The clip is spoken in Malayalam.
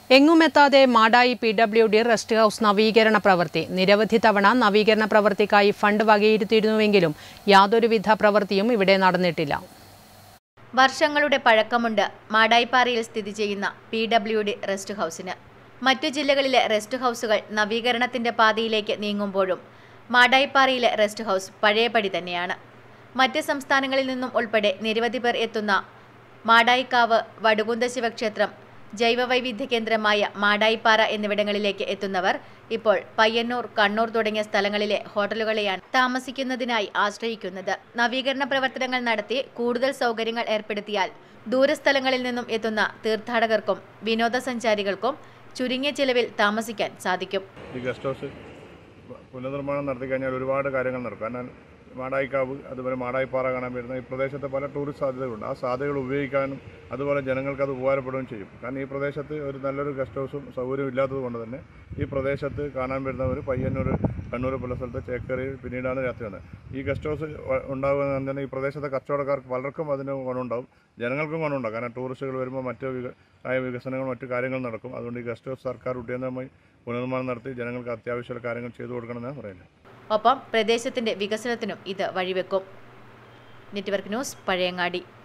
എങ്ങുമെത്താതെ Madayi P W D rest house നവീകരണ പ്രവൃത്തി നിരവധി തവണ നവീകരണ പ്രവൃത്തിക്കായി ഫണ്ട് വകയിരുത്തിയിരുന്നുവെങ്കിലും യാതൊരുവിധ പ്രവൃത്തിയും ഇവിടെ നടന്നിട്ടില്ല വർഷങ്ങളുടെ പഴക്കമുണ്ട് മാടായിപ്പാറയിൽ സ്ഥിതി ചെയ്യുന്ന പി ഡബ്ല്യു ഡി റെസ്റ്റ് ഹൗസിന് മറ്റു ജില്ലകളിലെ റെസ്റ്റ് ഹൗസുകൾ നവീകരണത്തിന്റെ പാതയിലേക്ക് നീങ്ങുമ്പോഴും മാടായിപ്പാറയിലെ റെസ്റ്റ് ഹൗസ് പഴയപടി തന്നെയാണ് മറ്റ് സംസ്ഥാനങ്ങളിൽ നിന്നും ഉൾപ്പെടെ നിരവധി പേർ എത്തുന്ന മാടായിക്കാവ് വടുകുന്ത ശിവക്ഷേത്രം ജൈവവൈവിധ്യ കേന്ദ്രമായ മാടായിപ്പാറ എന്നിവിടങ്ങളിലേക്ക് എത്തുന്നവർ ഇപ്പോൾ പയ്യന്നൂർ കണ്ണൂർ തുടങ്ങിയ സ്ഥലങ്ങളിലെ ഹോട്ടലുകളെയാണ് താമസിക്കുന്നതിനായി ആശ്രയിക്കുന്നത് നവീകരണ പ്രവർത്തനങ്ങൾ നടത്തി കൂടുതൽ സൗകര്യങ്ങൾ ഏർപ്പെടുത്തിയാൽ ദൂരസ്ഥലങ്ങളിൽ നിന്നും എത്തുന്ന തീർത്ഥാടകർക്കും വിനോദസഞ്ചാരികൾക്കും ചുരുങ്ങിയ ചിലവിൽ താമസിക്കാൻ സാധിക്കും ഈ ഗസ്റ്റ് ഹൗസ് പുനർനിർമ്മാണം നടത്തി കഴിഞ്ഞാൽ ഒരുപാട് കാര്യങ്ങൾ നടക്കും കാരണം മാടായിക്കാവ് അതുപോലെ മാടായിപ്പാറ കാണാൻ വരുന്ന ഈ പ്രദേശത്ത് പല ടൂറിസ്റ്റ് സാധ്യതകളുണ്ട് ആ സാധ്യതകൾ ഉപയോഗിക്കാനും അതുപോലെ ജനങ്ങൾക്ക് അത് ഉപകാരപ്പെടുകയും ചെയ്യും കാരണം ഈ പ്രദേശത്ത് ഒരു നല്ലൊരു ഗസ്റ്റ് ഹൗസും സൗകര്യവും ഇല്ലാത്തത് കൊണ്ട് തന്നെ ഈ പ്രദേശത്ത് കാണാൻ വരുന്നവർ പയ്യന്നൂർ കണ്ണൂർ പോലെ സ്ഥലത്ത് ചേക്കേറി പിന്നീടാണ് രാത്രി വന്നത് ഈ ഗസ്റ്റ് ഹൗസ് ഉണ്ടാകുക എന്ന് പറഞ്ഞാൽ ഈ പ്രദേശത്തെ കച്ചവടക്കാർക്ക് പലർക്കും അതിന് ഗുണമുണ്ടാവും ജനങ്ങൾക്കും ഗുണമുണ്ടാകും കാരണം ടൂറിസ്റ്റുകൾ വരുമ്പോൾ മറ്റ് വിക ആയ വികസനങ്ങൾ മറ്റു കാര്യങ്ങൾ നടക്കും അതുകൊണ്ട് ഈ ഗസ്റ്റ് ഹൗസ് സർക്കാർ ഉദ്യോഗമായി പുനർനിർമ്മാണം നടത്തി ജനങ്ങൾക്ക് അത്യാവശ്യമുള്ള കാര്യങ്ങൾ ചെയ്തു കൊടുക്കണമെന്നാണ് പറയുന്നത് ഒപ്പം പ്രദേശത്തിന്റെ വികസനത്തിനും ഇത് വഴിവെക്കും നെറ്റ്വർക്ക് ന്യൂസ് പഴയങ്ങാടി